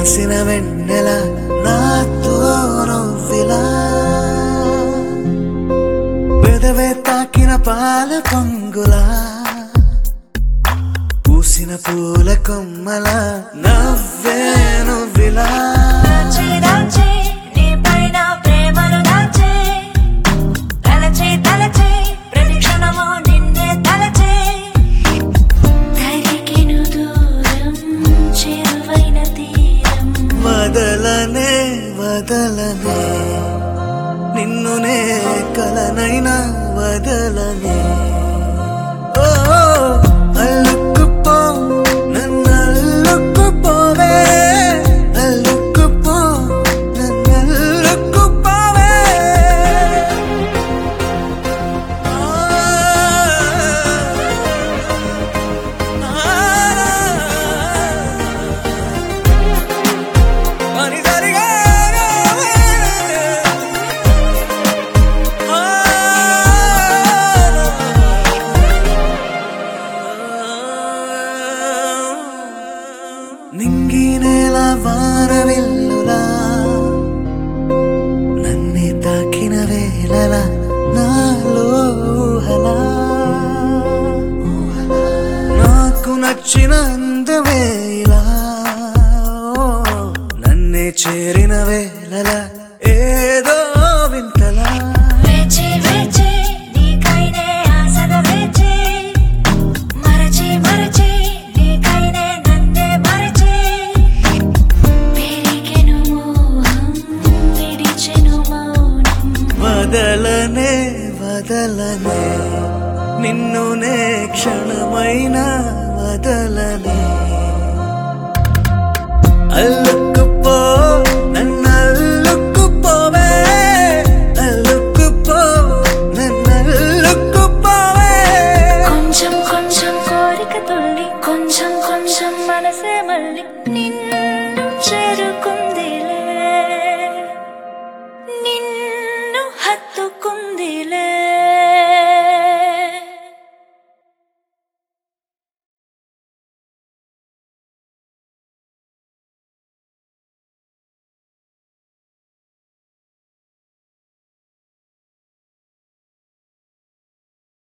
కురిసిన వెన్నెల నాతో నవ్విలా పెదవే తాకిన పాల పొంగులా పూసిన పూల కొమ్మల నవ్వే నువ్విలా దాచి దాచి నీ పైన ప్రేమను దాచి తలచి తలచి ప్రతి క్షణము నిన్నే తలచి తరిగిను దూరం చేరువైన తీరం వదలనే వదలనే నిన్నునే కలనైనా వదలనే ఓ అల్లుకుపో నన్ను అల్లుకుపోవే అల్లుకుపో నన్ను అల్లుకుపోవే అని నింగి నేల వారవిల్లులా నన్నే తాకిన వేళల నాలో ఊహలా నాకు నచ్చిన అందమే ఇలా నన్నే చేరిన వేళల ఏదో వింతలా వేచి వేచి నీకైనే ఆశగా వేచి మరచి మరచి నీకైనే నన్నే మరచి పెరిగెను మోహం విడిచెను మౌనం వదలనే వదలనే నిన్ను నే క్షణమైన వదలనే అల్లుకుపో నన్ను అల్లుకుపోవే అల్లుకుపో నన్ను అల్లుకుపోవే కొంచెం కొంచెం కోరిక తుల్లి కొంచెం కొంచెం మనసే మళ్ళీ నిన్ను చేరుకు